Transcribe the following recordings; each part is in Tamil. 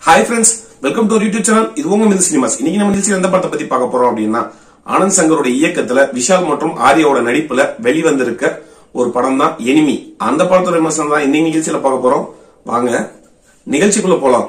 hi friends welcome to YouTube channel இது உங்க மிது சினிமாஸ் இன்னைக்கு நம்ம நிகழ்ச்சியில் எந்த படத்தை பத்தி பார்க்க போறோம் அப்படின்னா ஆனந்த் சங்கரோட இயக்கத்துல விஷால் மற்றும் ஆர்யாவோட நடிப்புல வெளிவந்திருக்க ஒரு படம் தான் எனிமி அந்த படத்தோட விமர்சனம் தான் இன்னைக்கு நிகழ்ச்சியில பார்க்க போறோம் வாங்க நிகழ்ச்சிக்குள்ள போலாம்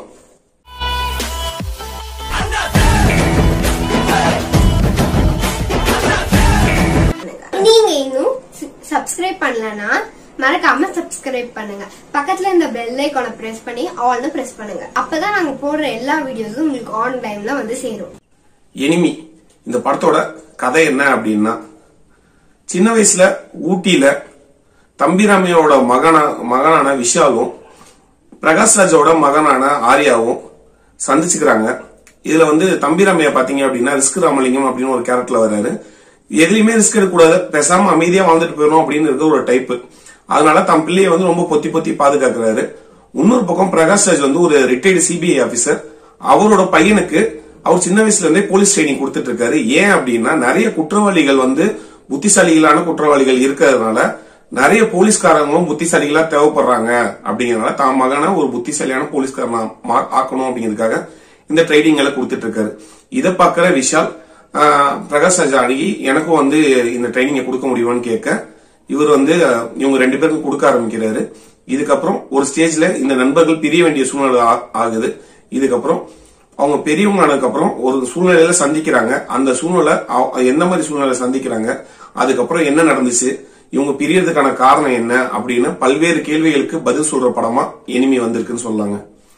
நீங்க இன்னும் சப்ஸ்கிரைப் பண்ணலனா மறக்காம சப்ஸ்கிரைப் பண்ணுங்க பக்கத்துல இந்த பெல் ஐகானை பிரஸ் பண்ணி ஆல்னு பிரஸ் பண்ணுங்க அப்பதான் நாங்க போடுற எல்லா வீடியோஸும் உங்களுக்கு ஆன் டைம்ல வந்து சேரும் எனிமி இந்த படத்தோட கதை என்ன அப்படின்னா சின்ன வயசுல ஊட்டியில தம்பிராமையோட மகன மகனான விஷாலும் பிரகாஷ் ராஜோட மகனான ஆர்யாவும் சந்திச்சுக்கிறாங்க இதுல வந்து தம்பிராமையா பாத்தீங்க அப்படின்னா ரிஸ்க் ராமலிங்கம் அப்படின்னு ஒரு கேரக்டர்ல வர்றாரு எதுலயுமே ரிஸ்க் எடுக்கக்கூடாது பேசாம அமைதியா வாழ்ந்துட்டு போயிடும் அப்படின்னு இருக்க ஒரு டைப் அதனால தம் பிள்ளைய வந்து ரொம்ப பொத்தி பொத்தி பாதுகாக்கிறாரு இன்னொரு பக்கம் பிரகாஷ் ராஜ் வந்து ஒரு ரிட்டையர்டு சிபிஐ ஆபீசர் அவரோட பையனுக்கு அவர் சின்ன வயசுல இருந்தே போலீஸ் ட்ரைனிங் கொடுத்துட்டு இருக்காரு ஏன் அப்படின்னா நிறைய குற்றவாளிகள் வந்து புத்திசாலிகளான குற்றவாளிகள் இருக்கிறதுனால நிறைய போலீஸ்காரங்களும் புத்திசாலிகளா தேவைப்படுறாங்க அப்படிங்கறதுனால தான் மகனை ஒரு புத்திசாலியான போலீஸ்காரனா மா- ஆக்கணும் அப்படிங்கிறதுக்காக இந்த ட்ரைனிங்களை கொடுத்துட்டு இருக்காரு இதை பார்க்கிற விஷால் ஆஹ், பிரகாஷ் ராஜ் அணுகி எனக்கும் வந்து இந்த ட்ரைனிங்கை கொடுக்க முடியுமான்னு கேட்க இவர் வந்து அஹ், இவங்க ரெண்டு பேருக்கும் கொடுக்க ஆரம்பிக்கிறாரு இதுக்கப்புறம் ஒரு ஸ்டேஜ்ல இந்த நண்பர்கள் பிரிய வேண்டிய சூழ்நிலை ஆ- ஆகுது இதுக்கப்புறம் அவங்க பெரியவங்க ஆனதுக்கு அப்புறம் ஒரு சூழ்நிலையில சந்திக்கிறாங்க அந்த சூழ்நிலை அவ- எந்த மாதிரி சூழ்நிலை சந்திக்கிறாங்க அதுக்கப்புறம் என்ன நடந்துச்சு இவங்க பிரியறதுக்கான காரணம் என்ன அப்படின்னு பல்வேறு கேள்விகளுக்கு பதில் சொல்ற படமா எனிமி வந்திருக்குன்னு சொல்லலாங்க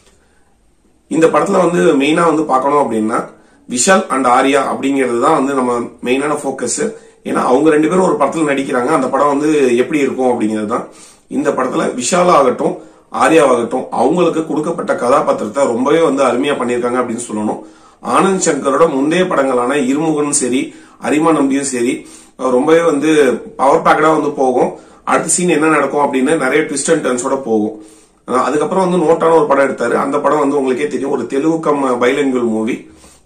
இந்த படத்துல வந்து மெயினா வந்து பார்க்கணும் அப்படின்னா விஷால் அண்ட் ஆர்யா அப்படிங்கிறது தான் வந்து நம்ம மெயினான ஃபோக்கஸ் ஏன்னா அவங்க ரெண்டு பேரும் ஒரு படத்துல நடிக்கிறாங்க அந்த படம் வந்து எப்படி இருக்கும் அப்படிங்கிறது தான் இந்த படத்துல விஷால் ஆகட்டும் ஆர்யாவாகட்டும் அவங்களுக்கு கொடுக்கப்பட்ட கதாபாத்திரத்தை ரொம்பவே வந்து அருமையா பண்ணியிருக்காங்க அப்படின்னு சொல்லணும் ஆனந்த் சங்கரோட முந்தைய படங்களான இருமுகனும் சரி அரிமா நம்பியும் சரி அஹ் ரொம்பவே வந்து பவர் பேக்கடா வந்து போகும் அடுத்த சீன் என்ன நடக்கும் அப்படின்னு நிறைய ட்விஸ்ட் அண்ட் டர்ன்ஸோட போகும் அஹ் அதுக்கப்புறம் வந்து நோட்டான ஒரு படம் எடுத்தாரு அந்த படம் வந்து உங்களுக்கே தெரியும் ஒரு தெலுங்கு கம் பைலங்குவல் மூவி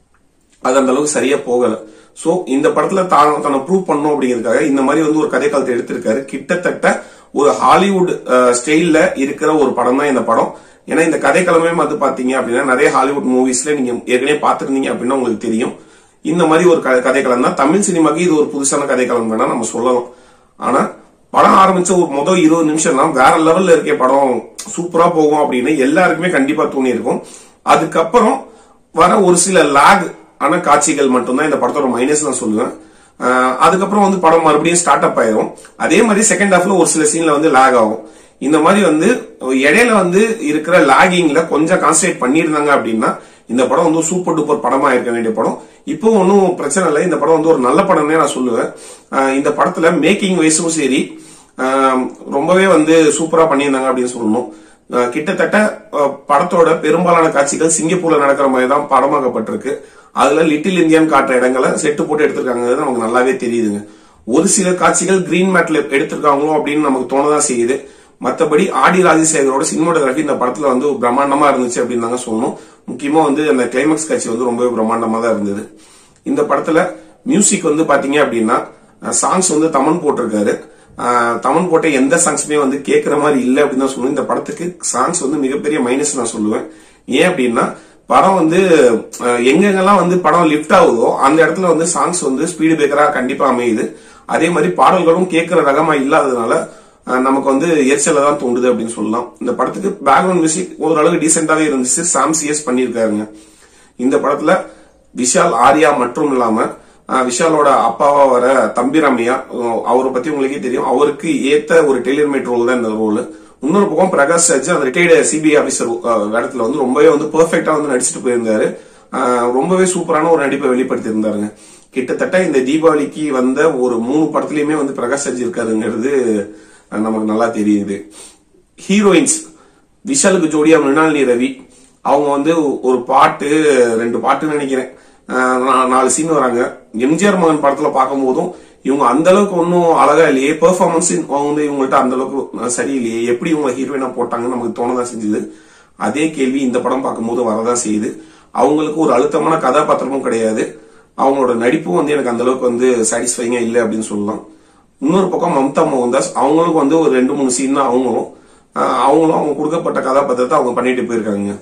அது அந்த அளவுக்கு சரியா போகல சோ இந்த படத்துல தான் தன்னை ப்ரூவ் பண்ணும் அப்படிங்கிறதுக்காக இந்த மாதிரி வந்து ஒரு கதை காலத்தை எடுத்திருக்காரு கிட்டத்தட்ட ஒரு ஹாலிவுட் ஸ்டைல்ல இருக்கிற ஒரு படம் தான் இந்த படம் ஏன்னா இந்த கதைக்களமே வந்து பாத்தீங்க அப்படின்னா நிறைய ஹாலிவுட் மூவிஸ்ல நீங்க ஏற்கனவே பார்த்திருந்தீங்க அப்படின்னா உங்களுக்கு தெரியும் இந்த மாதிரி ஒரு க- கதைக்களம் தான் தமிழ் சினிமாக்கு இது ஒரு புதுசான கதைக்களம் வேணா நம்ம சொல்லலாம் ஆனா படம் ஆரம்பிச்ச ஒரு முதல் இருபது நிமிஷம் தான் வேற லெவல்ல இருக்க படம் சூப்பரா போகும் அப்படின்னு எல்லாருக்குமே கண்டிப்பா தோணி இருக்கும் அதுக்கப்புறம் வர ஒரு சில லாக் ஆன காட்சிகள் மட்டும்தான் இந்த படத்தோட மைனஸ் நான் சொல்லுவேன் ஆஹ் அதுக்கப்புறம் வந்து படம் மறுபடியும் ஸ்டார்ட் அப் ஆயிரும் அதே மாதிரி செகண்ட் ஹாஃப்ல ஒரு சில சீன்ல வந்து லாக் ஆகும் இந்த மாதிரி வந்து இடையில வந்து இருக்கிற லாகிங்ல கொஞ்சம் கான்சன்ட்ரேட் பண்ணியிருந்தாங்க அப்படின்னா இந்த படம் வந்து சூப்பர் டூப்பர் படமா இருக்க வேண்டிய படம் இப்போ ஒன்றும் பிரச்சனை இல்லை இந்த படம் வந்து ஒரு நல்ல படம்னே நான் சொல்லுவேன் ஆஹ் இந்த படத்துல மேக்கிங் வைஸும் சரி ஆஹ் ரொம்பவே வந்து சூப்பரா பண்ணியிருந்தாங்க அப்படின்னு சொல்லணும் ஆஹ் கிட்டத்தட்ட ஆஹ் படத்தோட பெரும்பாலான காட்சிகள் சிங்கப்பூர்ல நடக்கிற மாதிரி தான் படமாக்கப்பட்டிருக்கு அதுல லிட்டில் இந்தியான்னு காட்டுற இடங்களை செட்டு போட்டு எடுத்திருக்காங்கிறது நமக்கு நல்லாவே தெரியுதுங்க ஒரு சில காட்சிகள் கிரீன் மேட்ல எடுத்திருக்காங்களோ அப்படின்னு நமக்கு தோணதான் செய்யுது மத்தபடி ஆடி ராஜசேகரோட சினிமோட்டோகிராஃபி இந்த படத்துல வந்து பிரம்மாண்டமா இருந்துச்சு அப்படின்னு தாங்க சொல்லணும் முக்கியமா வந்து அந்த கிளைமேக்ஸ் காட்சி வந்து ரொம்பவே பிரம்மாண்டமா தான் இருந்தது இந்த படத்துல மியூசிக் வந்து பாத்தீங்க அப்படின்னா சாங்ஸ் வந்து தமன் போட்டிருக்காரு ஆஹ் தமன் போட்ட எந்த சாங்ஸுமே வந்து கேட்கிற மாதிரி இல்ல அப்படின்னு தான் சொல்லுவேன் இந்த படத்துக்கு சாங்ஸ் வந்து மிகப்பெரிய மைனஸ் நான் சொல்லுவேன் ஏன் அப்படின்னா படம் வந்து அஹ், எங்கெங்கெல்லாம் வந்து படம் லிஃப்ட் ஆகுதோ அந்த இடத்துல வந்து சாங்ஸ் வந்து ஸ்பீடு பிரேக்கரா கண்டிப்பா அமையுது அதே மாதிரி பாடல்களும் கேட்கிற ரகமா இல்லாததுனால அஹ், நமக்கு வந்து எரிச்சல தான் தோண்டுது அப்படின்னு சொல்லலாம் இந்த படத்துக்கு பேக்ரவுண்ட் மியூசிக் ஓரளவுக்கு டீசென்டாவே இருந்துச்சு சாம் சிஎஸ் பண்ணியிருக்காருங்க இந்த படத்துல விஷால் ஆர்யா மட்டும் இல்லாம அஹ், விஷாலோட அப்பாவா வர தம்பிராமையா அஹ், அவரை பத்தி உங்களுக்கே தெரியும் அவருக்கு ஏத்த ஒரு டெய்லர்மேட் ரோல் தான் இந்த ரோல் இன்னொரு பக்கம் பிரகாஷ் ராஜ் அந்த ரிட்டையர்டு சிபிஐ ஆபீசர் இடத்துல வந்து ரொம்பவே வந்து பெர்ஃபெக்டா வந்து நடிச்சிட்டு போயிருந்தாரு அஹ், ரொம்பவே சூப்பரான ஒரு நடிப்பை வெளிப்படுத்தி இருந்தாருங்க கிட்டத்தட்ட இந்த தீபாவளிக்கு வந்த ஒரு மூணு படத்துலயுமே வந்து பிரகாஷ் ராஜ் இருக்காருங்கிறது அஹ், நமக்கு நல்லா தெரியுது ஹீரோயின்ஸ் விஷாலுக்கு ஜோடியா மிருணாலினி ரவி அவங்க வந்து ஒரு பாட்டு ரெண்டு பாட்டுன்னு நினைக்கிறேன் ஆஹ் நா- நாலு சீன் வராங்க எம்ஜிஆர் மகன் படத்துல பார்க்கும்போதும் இவங்க அந்த அளவுக்கு ஒன்றும் அழகா இல்லையே பெர்ஃபார்மன்ஸ் வந்து இவங்கள்ட்ட அந்த அளவுக்கு சரியில்லையே எப்படி இவங்க ஹீரோயினா போட்டாங்கன்னு நமக்கு தோணதான் செஞ்சது அதே கேள்வி இந்த படம் பார்க்கும்போது வரதான் செய்யுது அவங்களுக்கு ஒரு அழுத்தமான கதாபாத்திரமும் கிடையாது அவங்களோட நடிப்பும் வந்து எனக்கு அந்த அளவுக்கு வந்து சாட்டிஸ்ஃபைங்கா இல்லை அப்படின்னு சொல்லலாம் இன்னொரு பக்கம் மம்தா மோகன்தாஸ் அவங்களுக்கு வந்து ஒரு ரெண்டு மூணு சீன் தான் அவங்களும் ஆஹ் அவங்களும் அவங்க கொடுக்கப்பட்ட கதாபாத்திரத்தை அவங்க பண்ணிட்டு போயிருக்காங்க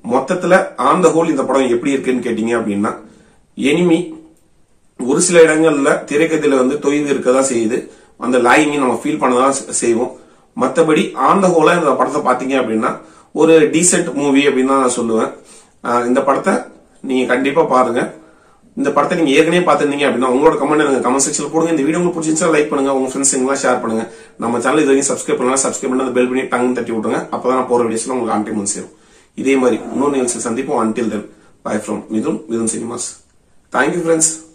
மொத்தத்துல ஆன் த ஹோல் இந்த படம் எப்படி இருக்குன்னு கேட்டீங்க அப்படின்னா எனிமி ஒரு சில இடங்கள்ல திரைக்கதையில வந்து தொய்வு இருக்கதான் செய்யுது அந்த லாயிங்கை நம்ம ஃபீல் பண்ணதான் செ- செய்வோம் மத்தபடி ஆன் த ஹோலா இந்த படத்தை பாத்தீங்க அப்படின்னா ஒரு டீசென்ட் மூவி அப்படின்னு தான் நான் சொல்லுவேன் ஆஹ் இந்த படத்தை நீங்க கண்டிப்பா பாருங்க இந்த படத்தை நீங்க ஏற்கனவே பார்த்திருந்தீங்க அப்படின்னா உங்களோட கமெண்ட் எனக்கு கமெண்ட் செக்ஷன்ல போடுங்க இந்த வீடியோ உங்களுக்கு பிடிச்சிருந்தா லைக் பண்ணுங்க உங்க ஃப்ரெண்ட்ஸ் எல்லாம் ஷேர் பண்ணுங்க நம்ம சேனல் இது வரைக்கும் சப்ஸ்கிரைப் பண்ணலாம் சப்ஸ்கிரைப் பண்ணி பெல் பண்ணி டங் தட்டி விட்டுருங்க அப்பதான் நான் போற வீடியோஸ்ல உங்களுக்கு ஆன் டைம் வந்து சேரும் இதே மாதிரி இன்னொரு நிகழ்ச்சி சந்திப்போம் until then bye from Mithun Mithun Cinemas thank you friends